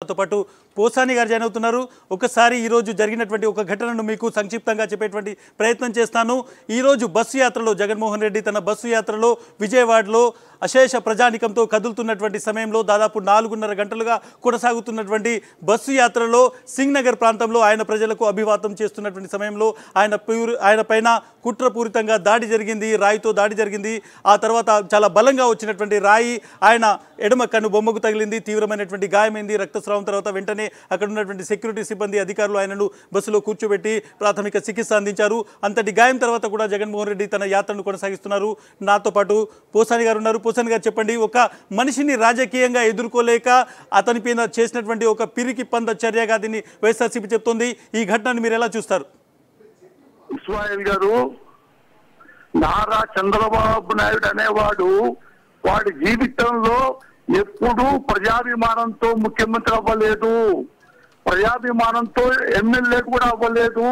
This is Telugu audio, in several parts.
తో పాటు పోసాని గారు జాయిన్ అవుతున్నారు ఒకసారి ఈరోజు జరిగినటువంటి ఒక ఘటనను మీకు సంక్షిప్తంగా చెప్పేటువంటి ప్రయత్నం చేస్తాను ఈరోజు బస్సు యాత్రలో జగన్మోహన్ రెడ్డి తన బస్సు యాత్రలో విజయవాడలో అశేష ప్రజానికంతో కదులుతున్నటువంటి సమయంలో దాదాపు నాలుగున్నర గంటలుగా కొనసాగుతున్నటువంటి బస్సు యాత్రలో సింగ్ నగర్ ప్రాంతంలో ఆయన ప్రజలకు అభివాదం చేస్తున్నటువంటి సమయంలో ఆయన పూర్ ఆయన పైన కుట్రపూరితంగా దాడి జరిగింది రాయితో దాడి జరిగింది ఆ తర్వాత చాలా బలంగా వచ్చినటువంటి రాయి ఆయన ఎడమ కన్ను బొమ్మకు తగిలింది తీవ్రమైనటువంటి గాయమైంది రక్తస్రావం తర్వాత వెంటనే అక్కడ ఉన్నటువంటి సెక్యూరిటీ సిబ్బంది అధికారులు ఆయనను బస్సులో కూర్చోబెట్టి ప్రాథమిక చికిత్స అందించారు అంతటి గాయం తర్వాత కూడా జగన్మోహన్ రెడ్డి తన యాత్రను కొనసాగిస్తున్నారు నాతో పాటు పోసాని గారు ఉన్నారు పోసాని గారు చెప్పండి ఒక మనిషిని రాజకీయంగా ఎదుర్కోలేక అతని పైన చేసినటువంటి ఒక పిరికి పంద చర్యగా దీన్ని వైఎస్ఆర్సీపీ చెప్తోంది ఈ ఘటనను మీరు ఎలా చూస్తారు ఇస్మాయిల్ గారు నారా చంద్రబాబు నాయుడు అనేవాడు వాడి జీవితంలో ఎప్పుడూ ప్రజాభిమానంతో ముఖ్యమంత్రి అవ్వలేదు ప్రజాభిమానంతో ఎమ్మెల్యే కూడా అవ్వలేదు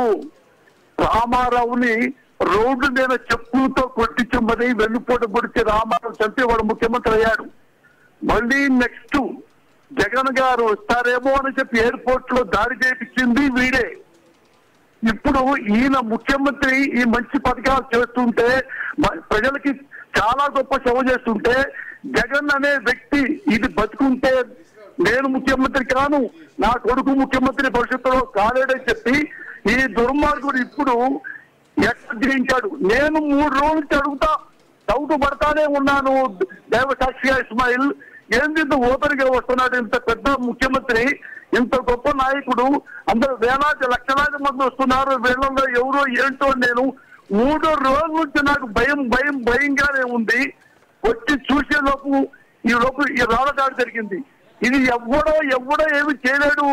రామారావుని రోడ్డు మీద చెప్పులతో కొట్టించి మరి వెన్నుపోటు పొడిచి రామారావు చంపి వాడు ముఖ్యమంత్రి అయ్యాడు మళ్ళీ నెక్స్ట్ జగన్ గారు వస్తారేమో అని చెప్పి ఎయిర్పోర్ట్ లో దాడి చేయించింది వీడే ఇప్పుడు ఈయన ముఖ్యమంత్రి ఈ మంచి పథకాలు చేస్తుంటే మ- ప్రజలకి చాలా గొప్ప సేవ చేస్తుంటే జగన్ అనే వ్యక్తి ఇది బతుకుంటే నేను ముఖ్యమంత్రి కాను నా కొడుకు ముఖ్యమంత్రి భవిష్యత్తులో కాలేడని చెప్పి ఈ దుర్మార్గుడు ఇప్పుడు ఎక్కడించాడు నేను మూడు రోజుల నుంచి అడుగుతా డౌట్ పడతానే ఉన్నాను దైవ సాక్షిగా ఇస్మాయిల్ ఏంది ఇంత ఓపెన్ గా వస్తున్నాడు ఇంత పెద్ద ముఖ్యమంత్రి ఇంత గొప్ప నాయకుడు అందరూ వేలాది లక్షలాది మంది వస్తున్నారు వీళ్ళలో ఎవరో ఏంటో నేను మూడు రోజుల నుంచి నాకు భయం భయం భయంగానే ఉంది వచ్చి చూసే లోపు ఈ లోపు ఈ రాళ్ళదాడి జరిగింది ఇది ఎవ్వడో ఎవ్వడో ఏమి చేయలేడు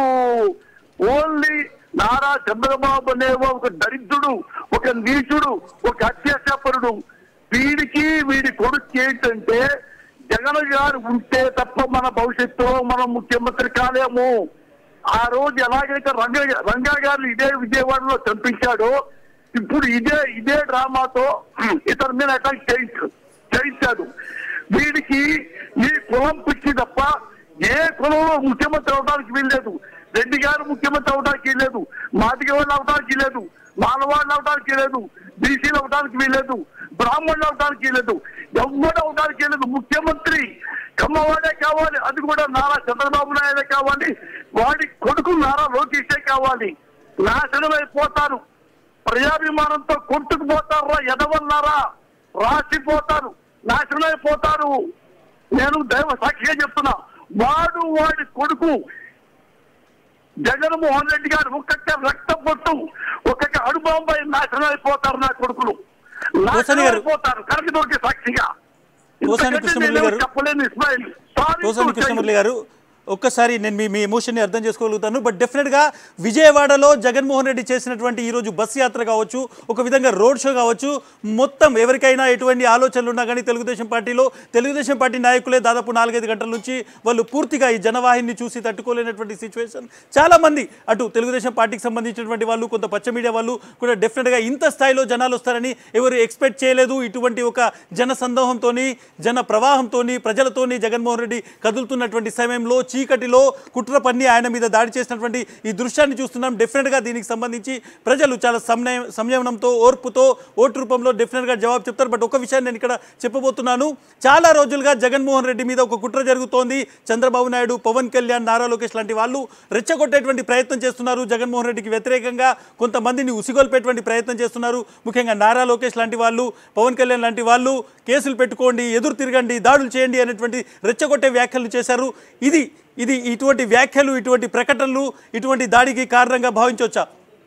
ఓన్లీ నారా చంద్రబాబు అనే ఒక దరిద్రుడు ఒక నీచుడు ఒక అత్యాచాపరుడు వీడికి వీడి కొడుకు ఏంటంటే జగన్ గారు ఉంటే తప్ప మన భవిష్యత్తులో మనం ముఖ్యమంత్రి కాలేము ఆ రోజు ఎలాగైతే రంగ రంగా గారిని ఇదే విజయవాడలో చంపించాడో ఇప్పుడు ఇదే ఇదే డ్రామాతో ఇతని మీద అటాక్ చేయించు చేయించాడు వీడికి ఈ కులం పిచ్చి తప్ప ఏ కులంలో ముఖ్యమంత్రి అవడానికి వీల్లేదు రెడ్డి గారు ముఖ్యమంత్రి అవడానికి వీల్లేదు మాదిగ వాళ్ళు అవడానికి లేదు మానవాళ్ళు అవడానికి లేదు బీసీలు అవడానికి వీల్లేదు బ్రాహ్మణులు అవడానికి వీల్లేదు ఎవ్వడు అవడానికి వీల్లేదు ముఖ్యమంత్రి కమ్మవాడే కావాలి అది కూడా నారా చంద్రబాబు నాయుడే కావాలి వాడి కొడుకు నారా లోకేషే కావాలి నాశనం అయిపోతారు ప్రజాభిమానంతో కొట్టుకుపోతారా ఎదవన్నారా రాసిపోతారు నాశనం అయిపోతారు నేను దైవ సాక్షిగా చెప్తున్నా వాడు వాడి కొడుకు జగన్మోహన్ రెడ్డి గారు ఒక్కొక్క రక్త పొట్టు ఒక్కొక్క అడుబాంబై నాశనం అయిపోతారు నా కొడుకులు నాశనం పోసాని గారు. అయిపోతారు కరెక్ట్ దొరికి సాక్షిగా పోసాని ఇంతకంటే కృష్ణమురళి నేను గారు. చెప్పలేను Ismail Sorry Posani to Krishna Murali say. గారు ఒక్కసారి నేను మీ మీ ఎమోషన్ని అర్థం చేసుకోగలుగుతాను బట్ డెఫినెట్గా విజయవాడలో జగన్మోహన్ రెడ్డి చేసినటువంటి ఈరోజు బస్ యాత్ర కావచ్చు ఒక విధంగా రోడ్ షో కావచ్చు మొత్తం ఎవరికైనా ఎటువంటి ఆలోచనలు ఉన్నా కానీ తెలుగుదేశం పార్టీలో తెలుగుదేశం పార్టీ నాయకులే దాదాపు నాలుగైదు గంటల నుంచి వాళ్ళు పూర్తిగా ఈ జనవాహిని చూసి తట్టుకోలేనటువంటి సిచ్యువేషన్ చాలామంది అటు తెలుగుదేశం పార్టీకి సంబంధించినటువంటి వాళ్ళు కొంత పచ్చ మీడియా వాళ్ళు కూడా డెఫినెట్గా ఇంత స్థాయిలో జనాలు వస్తారని ఎవరు ఎక్స్పెక్ట్ చేయలేదు ఇటువంటి ఒక జన సందోహంతోని జన ప్రవాహంతోని ప్రజలతోని జగన్మోహన్ రెడ్డి కదులుతున్నటువంటి సమయంలో చీకటిలో కుట్ర పన్ని ఆయన మీద దాడి చేసినటువంటి ఈ దృశ్యాన్ని చూస్తున్నాం డెఫినెట్గా దీనికి సంబంధించి ప్రజలు చాలా సంయమ సంయమనంతో ఓర్పుతో ఓటు రూపంలో డెఫినెట్గా జవాబు చెప్తారు బట్ ఒక విషయాన్ని నేను ఇక్కడ చెప్పబోతున్నాను చాలా రోజులుగా జగన్మోహన్ రెడ్డి మీద ఒక కుట్ర జరుగుతోంది చంద్రబాబు నాయుడు పవన్ కళ్యాణ్ నారా లోకేష్ లాంటి వాళ్ళు రెచ్చగొట్టేటువంటి ప్రయత్నం చేస్తున్నారు జగన్మోహన్ రెడ్డికి వ్యతిరేకంగా కొంతమందిని ఉసిగొల్పేటువంటి ప్రయత్నం చేస్తున్నారు ముఖ్యంగా నారా లోకేష్ లాంటి వాళ్ళు పవన్ కళ్యాణ్ లాంటి వాళ్ళు కేసులు పెట్టుకోండి ఎదురు తిరగండి దాడులు చేయండి అనేటువంటి రెచ్చగొట్టే వ్యాఖ్యలు చేశారు ఇది ఇది ఇటువంటి వ్యాఖ్యలు ఇటువంటి ప్రకటనలు ఇటువంటి దాడికి కారణంగా భావించవచ్చా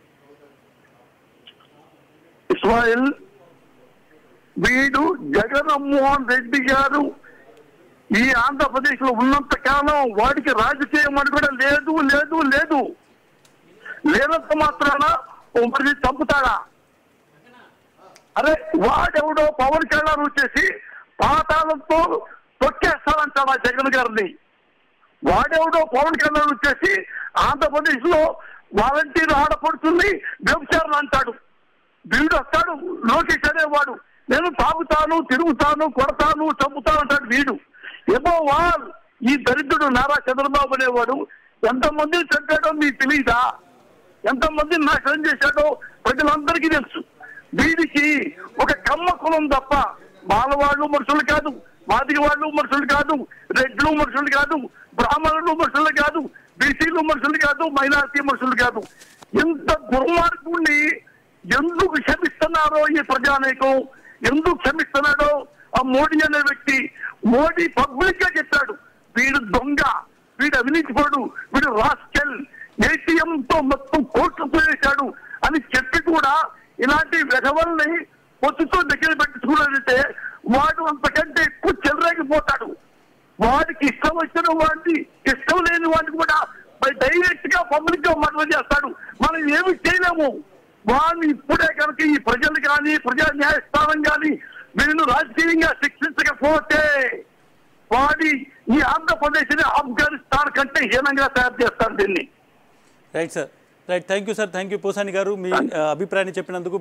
ఇస్మాయిల్ వీడు జగన్మోహన్ రెడ్డి గారు ఈ ఆంధ్రప్రదేశ్ లో ఉన్నంత కాలం వాడికి రాజకీయం అని కూడా లేదు లేదు లేదు లేనంత మాత్రాన మరి చంపుతాడా అరే వాడెవడో పవన్ కళ్యాణ్ వచ్చేసి పాతాళంతో తొక్కేస్తాడంటాడా జగన్ గారిని వాడెవడో పవన్ కళ్యాణ్ వచ్చేసి ఆంధ్రప్రదేశ్ లో వాలంటీర్ ఆడపడుతుంది వ్యభిచారులు అంటాడు వీడు వస్తాడు లోకేష్ అనేవాడు నేను తాగుతాను తిరుగుతాను కొడతాను చంపుతాను అంటాడు వీడు ఏమో వాల్ ఈ దరిద్రుడు నారా చంద్రబాబు అనేవాడు ఎంతమందిని చంపాడో మీకు తెలియదా ఎంతమందిని నాశనం చేశాడో ప్రజలందరికీ తెలుసు వీడికి ఒక కమ్మ కులం తప్ప మాలవాళ్ళు మనుషులు కాదు మాదిగ వాళ్ళు మనుషులు కాదు రెడ్లు మనుషులు కాదు బ్రాహ్మణులు మనుషులు కాదు బీసీలు మనుషులు కాదు మైనారిటీ మనుషులు కాదు ఇంత దుర్మార్గుణ్ణి ఎందుకు క్షమిస్తున్నారో ఈ ప్రజానీకం ఎందుకు క్షమిస్తున్నాడో ఆ మోడీ అనే వ్యక్తి మోడీ పబ్లిక్ గా చెప్పాడు వీడు దొంగ వీడు అవినీతిపడు వీడు రాస్కెల్ ఏటీఎం తో మొత్తం కోట్లు పోయేశాడు అని చెప్పి కూడా ఇలాంటి వెధవల్ని పొత్తుతో దగ్గర పెట్టుకున్నాడంటే వాడు అంతకంటే ఎక్కువ చెలరేగిపోతాడు వాడికి ఇష్టం వచ్చిన వాడిని ఇష్టం లేని వాడిని కూడా డైరెక్ట్ గా పబ్లిక్ గా మర్డర్ చేస్తాడు మనం ఏమి చేయలేము వాడిని ఇప్పుడే కనుక ఈ ప్రజలు కానీ ప్రజా న్యాయస్థానం కానీ వీళ్ళు రాజకీయంగా శిక్షించకపోతే వాడి ఈ ఆంధ్రప్రదేశ్ ని ఆఫ్ఘనిస్తాన్ కంటే హీనంగా తయారు చేస్తారు దీన్ని right sir right thank you sir thank you Posani garu మీ ఆ, అభిప్రాయాన్ని చెప్పినందుకు